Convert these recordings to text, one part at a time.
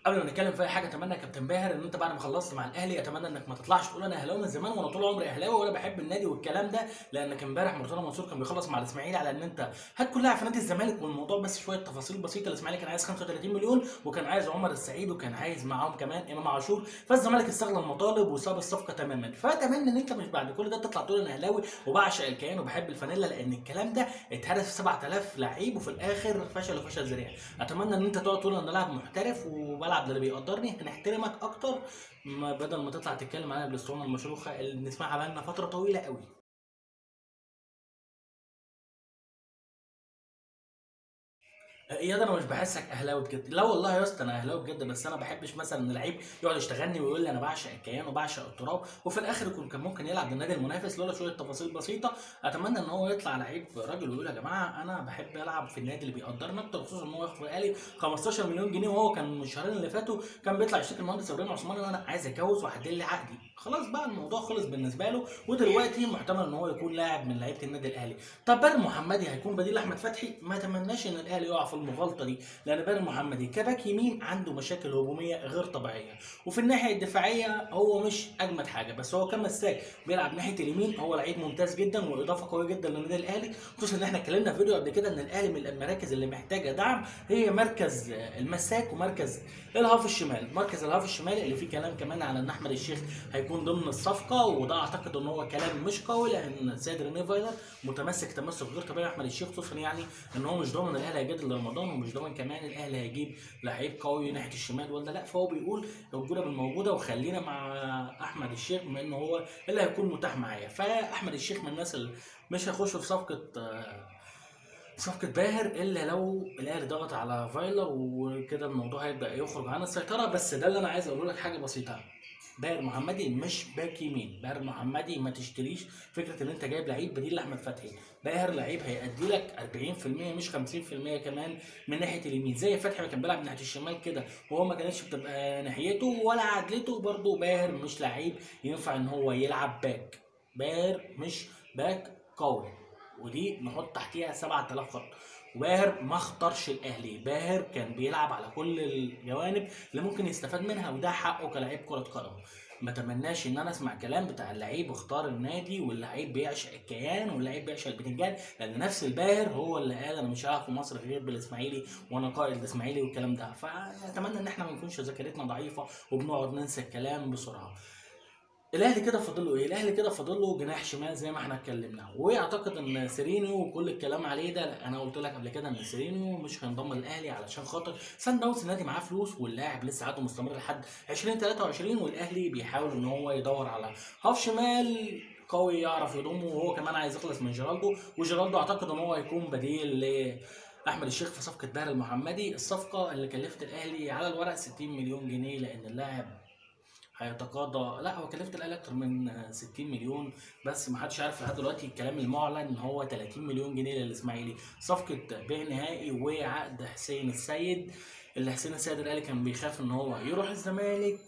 قبل ما نتكلم في اي حاجه اتمنى يا كابتن باهر ان انت بعد ما خلصت مع الاهلي اتمنى انك ما تطلعش تقول انا اهلاوي من زمان وانا طول عمري اهلاوي وانا بحب النادي والكلام ده لانك امبارح مرتضى منصور كان بيخلص مع الاسماعيلي على ان انت هات كلها في نادي الزمالك والموضوع بس شويه تفاصيل بسيطه الاسماعيلي كان عايز 35 مليون وكان عايز عمر السعيد وكان عايز معاهم كمان امام عاشور فالزمالك استغلى المطالب وساب الصفقه تماما فاتمنى ان انت مش بعد كل ده تطلع تقول انا اهلاوي وبعشق الكيان وبحب الفانيلا لان الكلام ده اتهرس في 7000 لعيب وفي الاخر فشل وفشل ذريع اتمنى ان انت تقعد تقول انا لاعب محترف وبلعب للي بيقدرني هنحترمك اكتر ما بدل ما تطلع تتكلم علينا بالاسطوانه المشروخه اللي بنسمعها بقالنا فتره طويله قوي اياد انا مش بحسك اهلاوي بجد لا والله يا اسطى انا اهلاوي بجد بس انا ما بحبش مثلا ان لعيب يقعد يشتغلني ويقول لي انا بعشق الكيان وبعشق التراب وفي الاخر يكون كان ممكن يلعب للنادي المنافس لولا شويه تفاصيل بسيطه اتمنى ان هو يطلع لعيب راجل ويقول يا جماعه انا بحب العب في النادي اللي بيقدرنا اكتر خصوصا ان هو ياخد الاهلي 15 مليون جنيه وهو كان من الشهرين اللي فاتوا كان بيطلع يشتكي المهندس ابراهيم عثمان ان انا عايز اتجوز وهدي لي عقدي خلاص بقى الموضوع خلص بالنسبه له ودلوقتي محتمل ان هو يكون لاعب من لعيبه النادي الاهلي طب بدر محمدي هيكون بديل احمد فتحي ما اتمناش ان الاهلي يقع في المغالطه دي لان بدر محمدي كباك يمين عنده مشاكل هجوميه غير طبيعيه وفي الناحيه الدفاعيه هو مش اجمد حاجه بس هو كمساك بيلعب ناحيه اليمين هو لعيب ممتاز جدا واضافه قويه جدا للنادي الاهلي خصوصا ان احنا اتكلمنا في فيديو قبل كده ان الاهلي من المراكز اللي محتاجه دعم هي مركز المساك ومركز الهاف الشمال مركز الهاف الشمال اللي فيه كلام كمان على ان احمد الشيخ هيكون ضمن الصفقه وده اعتقد ان هو كلام مش قوي لان سيد ريني فايلر متمسك تمسك غير طبيعي احمد الشيخ خصوصا يعني ان هو مش ضامن الاهلي هيجدد لرمضان ومش ضامن كمان الاهلي هيجيب لعيب قوي ناحيه الشمال ولا لا فهو بيقول الجوله بالموجوده وخلينا مع احمد الشيخ بما ان هو اللي هيكون متاح معايا فاحمد الشيخ من الناس اللي مش هيخش في صفقه آه، صفقة باهر الا لو الاهلي ضغط على فايلر وكده الموضوع هيبدا يخرج عن السيطره بس ده اللي انا عايز اقول لك حاجه بسيطه باهر محمدي مش باك يمين باهر محمدي ما تشتريش فكره ان انت جايب لعيب بديل لاحمد فتحي باهر لعيب هيأدي لك 40% مش 50% كمان من ناحيه اليمين زي فتحي ما كان بيلعب ناحيه الشمال كده وهو ما كانتش بتبقى ناحيته ولا عدلته برضه باهر مش لعيب ينفع ان هو يلعب باك باهر مش باك قوي ودي نحط تحتيها 7000 خط وباهر ما اختارش الاهلي باهر كان بيلعب على كل الجوانب اللي ممكن يستفاد منها وده حقه كلاعب كره قدم ما تمناش ان انا اسمع كلام بتاع اللعيب اختار النادي واللعيب بيعشق الكيان واللعيب بيعشق البتنجان لان نفس الباهر هو اللي قال انا مش هلعب في مصر غير بالاسماعيلي وانا قائد الاسماعيلي والكلام ده فاتمنى ان احنا ما نكونش ذاكرتنا ضعيفه وبنقعد ننسى الكلام بسرعه الاهلي كده فاضل له ايه؟ الاهلي كده فاضل له جناح شمال زي ما احنا اتكلمنا واعتقد ان سيرينيو وكل الكلام عليه ده لا، انا قلت لك قبل كده ان سيرينيو مش هينضم للاهلي علشان خاطر سان داونز النادي معاه فلوس واللاعب لسه عقده مستمر لحد 2023 والاهلي بيحاول ان هو يدور على هاف شمال قوي يعرف يضمه وهو كمان عايز يخلص من جيرالدو وجيرالدو اعتقد ان هو هيكون بديل ل احمد الشيخ في صفقه باهر المحمدي الصفقه اللي كلفت الاهلي على الورق 60 مليون جنيه لان اللاعب هيتقاضى لا هو كلفت الاهلي اكتر من 60 مليون بس ما حدش عارف لحد دلوقتي الكلام المعلن ان هو 30 مليون جنيه للاسماعيلي صفقه بيع نهائي وعقد حسين السيد اللي حسين السيد الاهلي كان بيخاف ان هو يروح الزمالك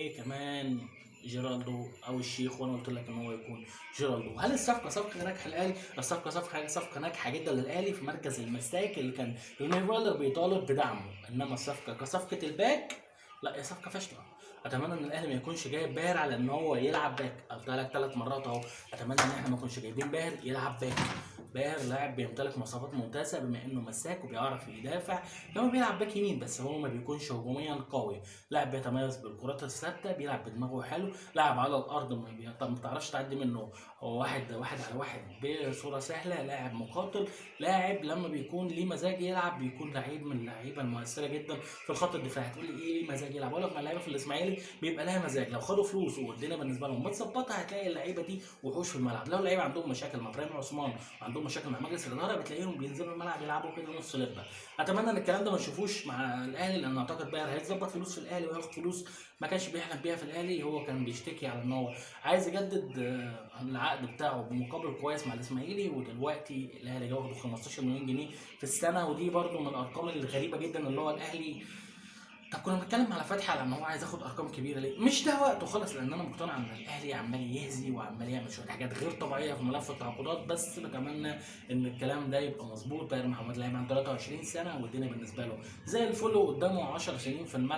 وكمان جيرالدو او الشيخ وانا قلت لك ان هو يكون جيرالدو هل الصفقه صفقه ناجحه للاهلي الصفقه صفقه صفقه ناجحه جدا للاهلي في مركز المساك اللي كان ريني فايلر بيطالب بدعمه انما الصفقه كصفقه الباك لا هي صفقه فاشله اتمنى ان الاهلي ما يكونش جايب باهر على ان هو يلعب باك قلتها لك ثلاث مرات اهو اتمنى ان احنا ما نكونش جايبين باهر يلعب باك باهر لاعب بيمتلك مواصفات ممتازه بما انه مساك وبيعرف يدافع لما بيلعب باك يمين بس هو ما بيكونش هجوميا قوي لاعب بيتميز بالكرات الثابته بيلعب بدماغه حلو لاعب على الارض ما, بي... ما بتعرفش تعدي منه هو واحد واحد على واحد بصوره سهله لاعب مقاتل لاعب لما بيكون ليه مزاج يلعب بيكون لعيب من اللعيبه المؤثره جدا في الخط الدفاعي هتقول لي ايه ليه مزاج يلعب اقول لك ما اللعيبه في الاسماعيلي بيبقى لها مزاج لو خدوا فلوس والدنيا بالنسبه لهم متظبطه هتلاقي اللعيبه دي وحوش في الملعب لو اللعيبه عندهم مشاكل مع ابراهيم عثمان وعندهم مشاكل مع مجلس الاداره بتلاقيهم بينزلوا الملعب يلعبوا كده نص لبه اتمنى ان الكلام ده ما نشوفوش مع الاهلي لان اعتقد باهر هيتظبط فلوس في الاهلي وهياخد فلوس ما كانش بيحلم بيها في الاهلي هو كان بيشتكي على ان هو عايز يجدد آه، العقد بتاعه بمقابل كويس مع الاسماعيلي ودلوقتي الاهلي واخده 15 مليون جنيه في السنه ودي برده من الارقام الغريبه جدا اللي هو الاهلي طب كنا بنتكلم على فتحي على ان هو عايز ياخد ارقام كبيره ليه؟ مش ده وقته خالص لان انا مقتنع ان الاهلي عمال يهزي وعمال يعمل شويه حاجات غير طبيعيه في ملف التعاقدات بس بتمنى ان الكلام ده يبقى مظبوط باهر محمد لاعب عنده 23 سنه والدنيا بالنسبه له زي الفل وقدامه 10 سنين في الملعب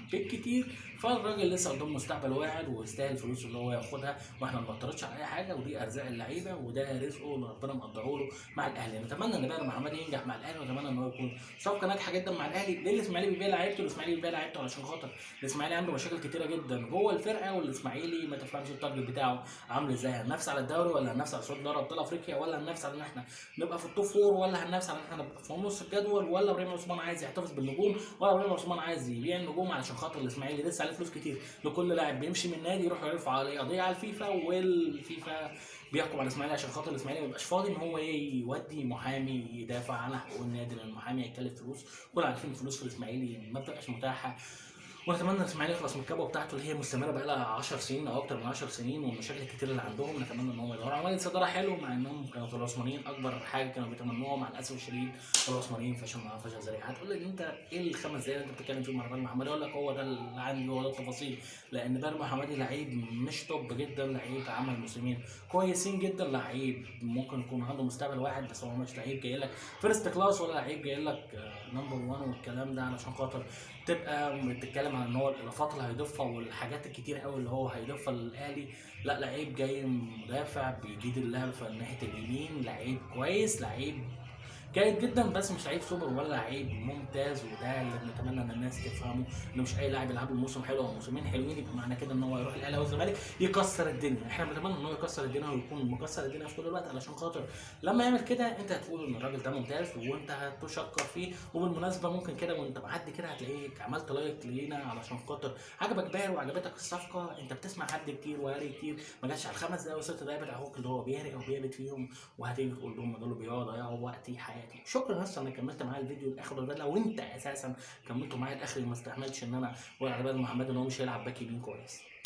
بالكتير فالراجل لسه قدام مستقبل واعد ويستاهل الفلوس اللي هو ياخدها واحنا ما بنعترضش على اي حاجه ودي ارزاق اللعيبه وده رزقه اللي ربنا مقدره له مع الاهلي نتمنى ان بقى محمد ينجح مع الاهلي ونتمنى ان هو يكون صفقه ناجحه جدا مع الاهلي ليه الاسماعيلي بيبيع لعيبته الاسماعيلي بيبيع لعيبته علشان خاطر الاسماعيلي عنده مشاكل كتيره جدا جوه الفرقه والاسماعيلي ما تفهمش التارجت بتاعه عامل ازاي هننافس على الدوري ولا هننافس على صعود دوري ابطال افريقيا ولا هننافس على ان احنا نبقى في التوب فور ولا هننافس على ان احنا نبقى في نص الجدول ولا ابراهيم عثمان عايز يحتفظ بالنجوم ولا ابراهيم عثمان عايز يبيع النجوم علشان خاطر الاسماعيلي لسه عليه فلوس كتير لكل لاعب بيمشي من النادي يروح يرفع عليه قضيه على الفيفا والفيفا بيحكم على الاسماعيلي عشان خاطر الاسماعيلي ما يبقاش فاضي ان هو يودي محامي يدافع عن حقوق النادي لان المحامي هيكلف فلوس كلنا عارفين الفلوس في الاسماعيلي ما بتبقاش متاحه ونتمنى الاسماعيلي يخلص من الكبوه بتاعته اللي هي مستمره بقى لها 10 سنين او اكتر من 10 سنين والمشاكل الكتير اللي عندهم نتمنى ان هم يدوروا على مجلس اداره حلو مع انهم كانوا العثمانيين اكبر حاجه كانوا بيتمنوها مع الاسف الشديد العثمانيين فشل معاهم فشل ذريع هتقول لي انت ايه الخمس دقايق اللي انت بتتكلم فيهم مع بال محمدي اقول لك هو ده اللي عندي هو ده التفاصيل لان بال محمدي لعيب مش توب جدا لعيب عمل موسمين كويسين جدا لعيب ممكن يكون عنده مستقبل واحد بس هو مش لعيب جاي لك فيرست كلاس ولا لعيب جاي لك نمبر 1 والكلام ده علشان خاطر تبقى بتتكلم عن ان هو الاضافات اللي هيضيفها والحاجات الكتير قوي اللي هو هيضيفها للاهلي لا لعيب جاي مدافع بيجيد اللعب في ناحيه اليمين لعيب كويس لعيب جيد جدا بس مش لعيب سوبر ولا لعيب ممتاز وده اللي بنتمنى ان الناس تفهمه انه مش اي لاعب يلعب له موسم حلو او موسمين حلوين يبقى معنى كده ان هو يروح الاهلي او الزمالك يكسر الدنيا احنا بنتمنى ان هو يكسر الدنيا ويكون مكسر الدنيا في كل الوقت علشان خاطر لما يعمل كده انت هتقول ان الراجل ده ممتاز وانت هتشكر فيه وبالمناسبه ممكن كده وانت معدي كده هتلاقيك عملت لايك لينا علشان خاطر عجبك باهر وعجبتك الصفقه انت بتسمع حد كتير وقاري كتير ما جاش على الخمس دقايق وست دقايق بتاع اخوك اللي هو بيهري او بيهبط فيهم وهتيجي تقول لهم دول بيضيعوا وقتي حياتي شكرا بس انا كملت معايا الفيديو لاخر ده لو انت اساسا كملته معايا لاخر ما استحملتش ان انا اقول على بال محمد ان هو مش هيلعب باك يمين كويس